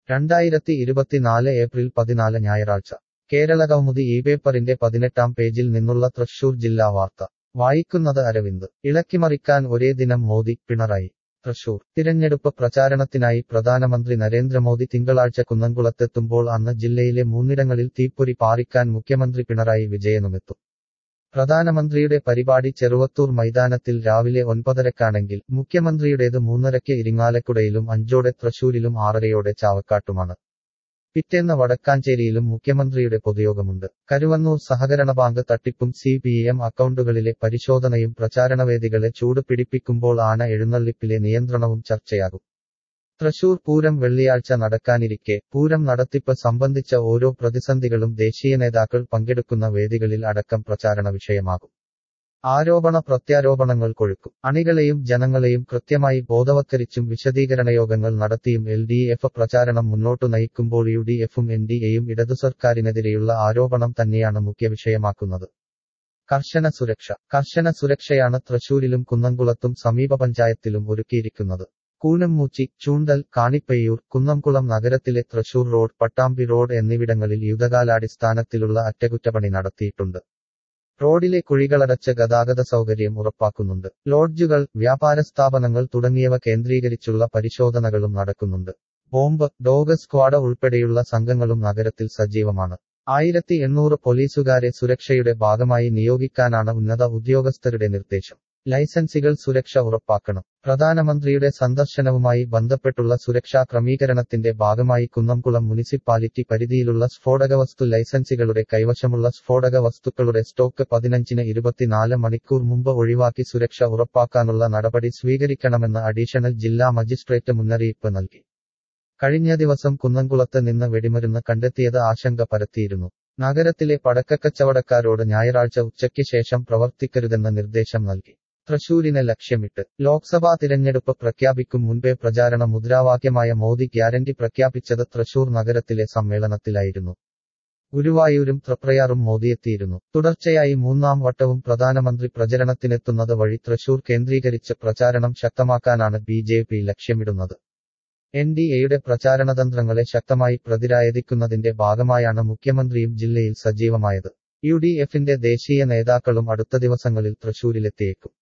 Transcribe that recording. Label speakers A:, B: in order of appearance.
A: രണ്ടായിരത്തി ഇരുപത്തിനാല് ഏപ്രിൽ പതിനാല് ഞായറാഴ്ച കേരള കൗമുദി ഈ പേപ്പറിന്റെ പതിനെട്ടാം പേജിൽ നിന്നുള്ള തൃശൂർ ജില്ലാ വാർത്ത വായിക്കുന്നത് അരവിന്ദ് ഇളക്കിമറിക്കാൻ ഒരേ ദിനം മോദി പിണറായി തൃശൂർ തിരഞ്ഞെടുപ്പ് പ്രചാരണത്തിനായി പ്രധാനമന്ത്രി നരേന്ദ്രമോദി തിങ്കളാഴ്ച കുന്നംകുളത്തെത്തുമ്പോൾ അന്ന് ജില്ലയിലെ മൂന്നിടങ്ങളിൽ തീപ്പൊരി പാറിക്കാൻ മുഖ്യമന്ത്രി പിണറായി വിജയനുമെത്തും പ്രധാനമന്ത്രിയുടെ പരിപാടി ചെറുവത്തൂർ മൈതാനത്തിൽ രാവിലെ ഒൻപതരക്കാണെങ്കിൽ മുഖ്യമന്ത്രിയുടേത് മൂന്നരയ്ക്ക് ഇരിങ്ങാലക്കുടയിലും അഞ്ചോടെ തൃശൂരിലും ആറരയോടെ ചാവക്കാട്ടുമാണ് പിറ്റേന്ന് വടക്കാഞ്ചേരിയിലും മുഖ്യമന്ത്രിയുടെ പൊതുയോഗമുണ്ട് കരുവന്നൂർ സഹകരണ ബാങ്ക് തട്ടിപ്പും സി പി എം അക്കൗണ്ടുകളിലെ പരിശോധനയും പ്രചാരണവേദികളെ ചൂട് പിടിപ്പിക്കുമ്പോൾ ആന എഴുന്നള്ളിപ്പിലെ നിയന്ത്രണവും ചർച്ചയാകും തൃശൂർ പൂരം വെള്ളിയാഴ്ച നടക്കാനിരിക്കെ പൂരം നടത്തിപ്പ് സംബന്ധിച്ച ഓരോ പ്രതിസന്ധികളും ദേശീയ നേതാക്കൾ പങ്കെടുക്കുന്ന വേദികളിൽ അടക്കം പ്രചാരണ വിഷയമാകും ആരോപണ പ്രത്യാരോപണങ്ങൾ കൊഴുക്കും അണികളെയും ജനങ്ങളെയും കൃത്യമായി ബോധവത്കരിച്ചും വിശദീകരണയോഗങ്ങൾ നടത്തിയും എൽ ഡി എഫ് പ്രചാരണം മുന്നോട്ടു നയിക്കുമ്പോൾ യു ഡി എഫും എൻ ഡി എയും ഇടതു സർക്കാരിനെതിരെയുള്ള ആരോപണം തന്നെയാണ് മുഖ്യ വിഷയമാക്കുന്നത് കർശന സുരക്ഷ കർശന സുരക്ഷയാണ് തൃശൂരിലും കുന്നംകുളത്തും സമീപ പഞ്ചായത്തിലും ഒരുക്കിയിരിക്കുന്നത് കൂനമ്മൂച്ചി ചൂണ്ടൽ കാണിപ്പയ്യൂർ കുന്നംകുളം നഗരത്തിലെ തൃശൂർ റോഡ് പട്ടാമ്പി റോഡ് എന്നിവിടങ്ങളിൽ യുദ്ധകാലാടിസ്ഥാനത്തിലുള്ള അറ്റകുറ്റപ്പണി നടത്തിയിട്ടുണ്ട് റോഡിലെ കുഴികളടച്ച് ഗതാഗത സൗകര്യം ഉറപ്പാക്കുന്നുണ്ട് ലോഡ്ജുകൾ വ്യാപാര സ്ഥാപനങ്ങൾ തുടങ്ങിയവ കേന്ദ്രീകരിച്ചുള്ള പരിശോധനകളും നടക്കുന്നുണ്ട് ബോംബ് ഡോഗ് സ്ക്വാഡ് ഉൾപ്പെടെയുള്ള സംഘങ്ങളും നഗരത്തിൽ സജീവമാണ് ആയിരത്തി എണ്ണൂറ് പോലീസുകാരെ സുരക്ഷയുടെ ഭാഗമായി നിയോഗിക്കാനാണ് ഉന്നത ഉദ്യോഗസ്ഥരുടെ നിർദ്ദേശം ലൈസൻസികൾ സുരക്ഷ ഉറപ്പാക്കണം പ്രധാനമന്ത്രിയുടെ സന്ദർശനവുമായി ബന്ധപ്പെട്ടുള്ള സുരക്ഷാ ക്രമീകരണത്തിന്റെ ഭാഗമായി കുന്നംകുളം മുനിസിപ്പാലിറ്റി പരിധിയിലുള്ള സ്ഫോടകവസ്തു ലൈസൻസികളുടെ കൈവശമുള്ള സ്ഫോടക വസ്തുക്കളുടെ സ്റ്റോക്ക് പതിനഞ്ചിന് ഇരുപത്തിനാല് മണിക്കൂർ മുമ്പ് ഒഴിവാക്കി സുരക്ഷ ഉറപ്പാക്കാനുള്ള നടപടി സ്വീകരിക്കണമെന്ന് അഡീഷണൽ ജില്ലാ മജിസ്ട്രേറ്റ് മുന്നറിയിപ്പ് നൽകി കഴിഞ്ഞ ദിവസം കുന്നംകുളത്ത് നിന്ന് വെടിമരുന്ന് കണ്ടെത്തിയത് ആശങ്ക പരത്തിയിരുന്നു നഗരത്തിലെ പടക്കക്കച്ചവടക്കാരോട് ഞായറാഴ്ച ഉച്ചയ്ക്ക് ശേഷം പ്രവർത്തിക്കരുതെന്ന നിർദ്ദേശം നൽകി തൃശൂരിനെ ലക്ഷ്യമിട്ട് ലോക്സഭാ തിരഞ്ഞെടുപ്പ് പ്രഖ്യാപിക്കും മുൻപേ പ്രചാരണ മുദ്രാവാക്യമായ മോദി ഗ്യാരണ്ടി പ്രഖ്യാപിച്ചത് തൃശൂർ നഗരത്തിലെ സമ്മേളനത്തിലായിരുന്നു ഗുരുവായൂരും തൃപ്രയാറും മോദിയെത്തിയിരുന്നു തുടർച്ചയായി മൂന്നാം വട്ടവും പ്രധാനമന്ത്രി പ്രചരണത്തിനെത്തുന്നത് വഴി തൃശൂർ കേന്ദ്രീകരിച്ച് പ്രചാരണം ശക്തമാക്കാനാണ് ബി ജെ പി ലക്ഷ്യമിടുന്നത് എൻ ഡി എയുടെ പ്രചാരണതന്ത്രങ്ങളെ ശക്തമായി പ്രതിരായതിക്കുന്നതിന്റെ ഭാഗമായാണ് മുഖ്യമന്ത്രിയും ജില്ലയിൽ സജീവമായത് യു ഡി എഫിന്റെ ദേശീയ നേതാക്കളും അടുത്ത ദിവസങ്ങളിൽ തൃശൂരിലെത്തിയേക്കും